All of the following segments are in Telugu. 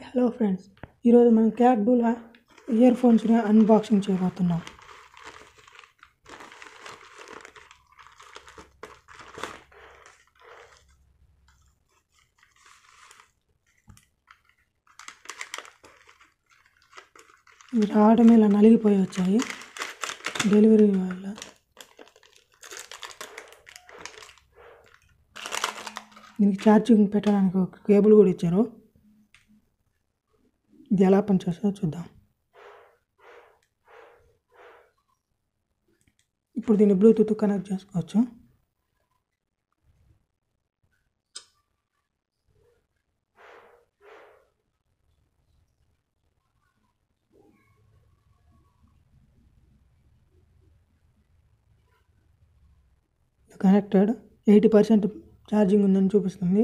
హలో ఫ్రెండ్స్ ఈరోజు మనం క్యాట్ బుల్ ఇయర్ ఫోన్స్ని అన్బాక్సింగ్ చేయబోతున్నాం ఇవి రావడమే ఇలా నలిగిపోయి వచ్చాయి డెలివరీ వల్ల దీనికి ఛార్జింగ్ పెట్టడానికి ఒక కేబుల్ కూడా ఇచ్చారు ఇది ఎలా పనిచేస్తుందో చూద్దాం ఇప్పుడు దీన్ని బ్లూటూత్ కనెక్ట్ చేసుకోవచ్చు కనెక్టెడ్ ఎయిటీ పర్సెంట్ ఛార్జింగ్ ఉందని చూపిస్తుంది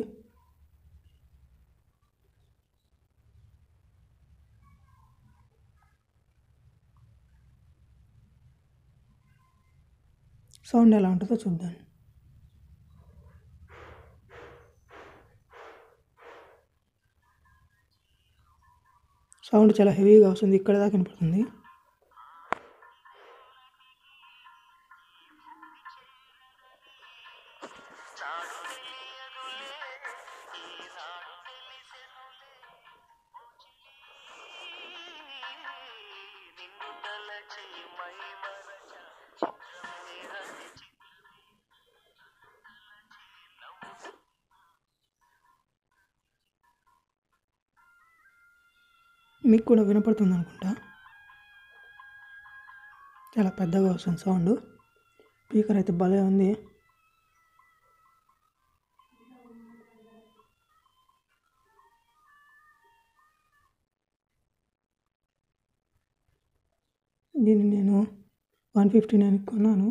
సౌండ్ ఎలా ఉంటుందో చూద్దాం సౌండ్ చాలా హెవీగా వస్తుంది ఇక్కడ దాకా వినపడుతుంది మీకు కూడా వినపడుతుంది అనుకుంటా చాలా పెద్దగా వస్తుంది సౌండ్ స్పీకర్ అయితే భలే ఉంది దీన్ని నేను వన్ ఫిఫ్టీ నైన్ కొన్నాను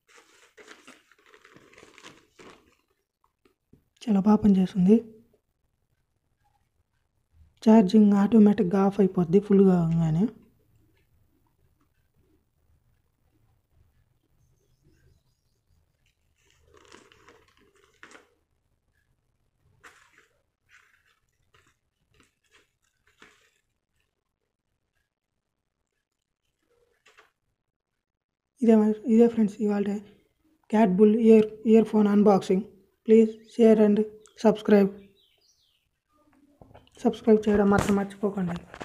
చాలా బాగా పనిచేస్తుంది ఛార్జింగ్ ఆటోమేటిక్గా ఆఫ్ అయిపోద్ది ఫుల్గా అవగానే ఇదే ఇదే ఫ్రెండ్స్ ఇవాళ cat bull year year phone unboxing please share and subscribe subscribe చేయడం మాత్రం మర్చిపోకండి